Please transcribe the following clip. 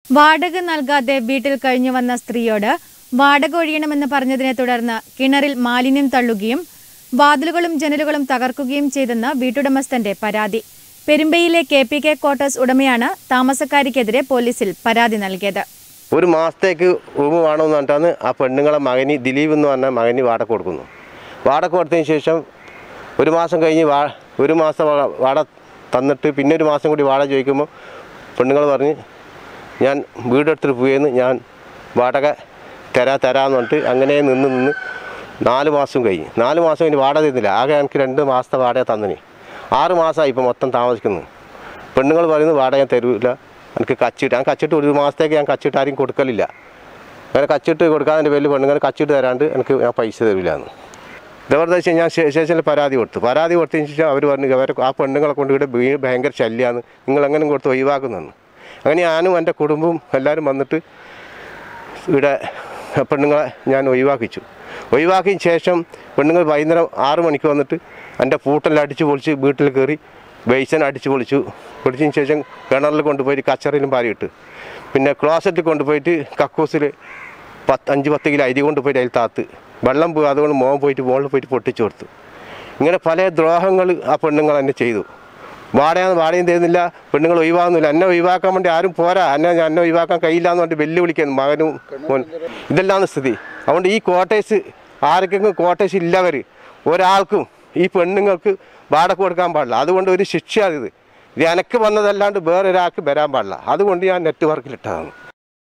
വാടക നൽകാതെ വീട്ടിൽ കഴിഞ്ഞു വന്ന സ്ത്രീയോട് വാടക ഒഴിയണമെന്ന് പറഞ്ഞതിനെ തുടർന്ന് കിണറിൽ മാലിന്യം തള്ളുകയും വാതിലുകളും ജനലുകളും തകർക്കുകയും ചെയ്തെന്ന് വീട്ടുടമസ്ഥന്റെ പരാതി പെരുമ്പയിലെ കെ പി കെ ക്വാർട്ടേഴ്സ് ഉടമയാണ് താമസക്കാരിക്കെതിരെ പോലീസിൽ പരാതി നൽകിയത് ഒരു മാസത്തേക്ക് റൂം വേണമെന്ന് പറഞ്ഞിട്ടാണ് ആ പെണ്ണുങ്ങളെ മകന് ദിലീപ് എന്ന് പറഞ്ഞ മകന് വാടക കൊടുക്കുന്നു വാടക കൊടുത്തതിന് ശേഷം ഒരു മാസം കഴിഞ്ഞ് വാ ഒരു മാസം വാ- വാടക തന്നിട്ട് പിന്നെ ഒരു മാസം കൂടി വാടക ചോദിക്കുമ്പോൾ പെണ്ണുങ്ങൾ പറഞ്ഞ് ഞാൻ വീടെടുത്തിട്ട് പോയെന്ന് ഞാൻ വാടക തരാ തരാന്ന് പറഞ്ഞിട്ട് അങ്ങനെ നിന്ന് നിന്ന് നാല് മാസം കഴിഞ്ഞ് നാല് മാസം കഴിഞ്ഞ് വാടക തരുന്നില്ല ആകെ എനിക്ക് രണ്ട് മാസത്തെ വാടക തന്നിനി ആറ് മാസമായി ഇപ്പോൾ മൊത്തം താമസിക്കുന്നത് പെണ്ണുങ്ങൾ പറയുന്നത് വാടക ഞാൻ തരൂല എനിക്ക് കച്ചിട്ട് ഞാൻ കച്ചിട്ട് ഒരു മാസത്തേക്ക് ഞാൻ കച്ചിട്ട് ആരും കൊടുക്കലില്ല അങ്ങനെ കച്ചിട്ട് കൊടുക്കാതിൻ്റെ പേരിൽ പെണ്ണുങ്ങൾ കച്ചിട്ട് തരാണ്ട് എനിക്ക് ഞാൻ പൈസ തരില്ല എന്ന് ഇതേപോലെ വെച്ച് ഞാൻ സ്റ്റേഷനിൽ പരാതി കൊടുത്തു പരാതി കൊടുത്തതിന് ശേഷം അവർ പറഞ്ഞു അവർ ആ പെണ്ണുങ്ങളെ കൊണ്ട് ഇവിടെ വീ- ഭയങ്കര ശല്യമാണ് നിങ്ങൾ എങ്ങനെ കൊടുത്ത് ഒഴിവാക്കുന്നെന്ന് അങ്ങനെ ഞാനും എൻ്റെ കുടുംബവും എല്ലാവരും വന്നിട്ട് ഇവിടെ പെണ്ണുങ്ങളെ ഞാൻ ഒഴിവാക്കിച്ചു ഒഴിവാക്കിയതിന് ശേഷം പെണ്ണുങ്ങൾ വൈകുന്നേരം ആറ് മണിക്ക് വന്നിട്ട് എൻ്റെ പൂട്ടെല്ലാം അടിച്ച് പൊളിച്ച് വീട്ടിൽ കയറി ബേസൻ അടിച്ച് പൊളിച്ചു പൊളിച്ചതിന് ശേഷം കിണറിൽ കൊണ്ടുപോയിട്ട് കച്ചറയിലും പാരിയിട്ട് പിന്നെ ക്ലോസറ്റിൽ കൊണ്ടുപോയിട്ട് കക്കൂസിൽ പത്ത് അഞ്ച് പത്ത് കിലോ അരി കൊണ്ടുപോയിട്ട് അതിൽ താത്ത് വെള്ളം പോയി അതുകൊണ്ട് മോൻ പോയിട്ട് മുകളിൽ പോയിട്ട് പൊട്ടിച്ചു കൊടുത്തു ഇങ്ങനെ പല ദ്രോഹങ്ങൾ ആ പെണ്ണുങ്ങൾ എന്നെ ചെയ്തു വാടക വാടകയും തരുന്നില്ല പെണ്ണുങ്ങൾ ഒഴിവാകുന്നില്ല എന്നെ ഒഴിവാക്കാൻ വേണ്ടി ആരും പോരാ എന്നെ ഞാൻ എന്നെ ഒഴിവാക്കാൻ കഴിയില്ല എന്ന് പറഞ്ഞിട്ട് വെല്ലുവിളിക്കുന്നു മകനും മോൻ ഇതെല്ലാം സ്ഥിതി അതുകൊണ്ട് ഈ ക്വാർട്ടേഴ്സ് ആർക്കെങ്കിലും ക്വാർട്ടേഴ്സ് ഇല്ലവർ ഒരാൾക്കും ഈ പെണ്ണുങ്ങൾക്ക് വാടക കൊടുക്കാൻ പാടില്ല അതുകൊണ്ട് ഒരു ശിക്ഷ ഇത് ഇത് എനക്ക് വന്നതല്ലാണ്ട് വേറൊരാൾക്ക് വരാൻ പാടില്ല അതുകൊണ്ട് ഞാൻ നെറ്റ്വർക്കിലിട്ടതാണ്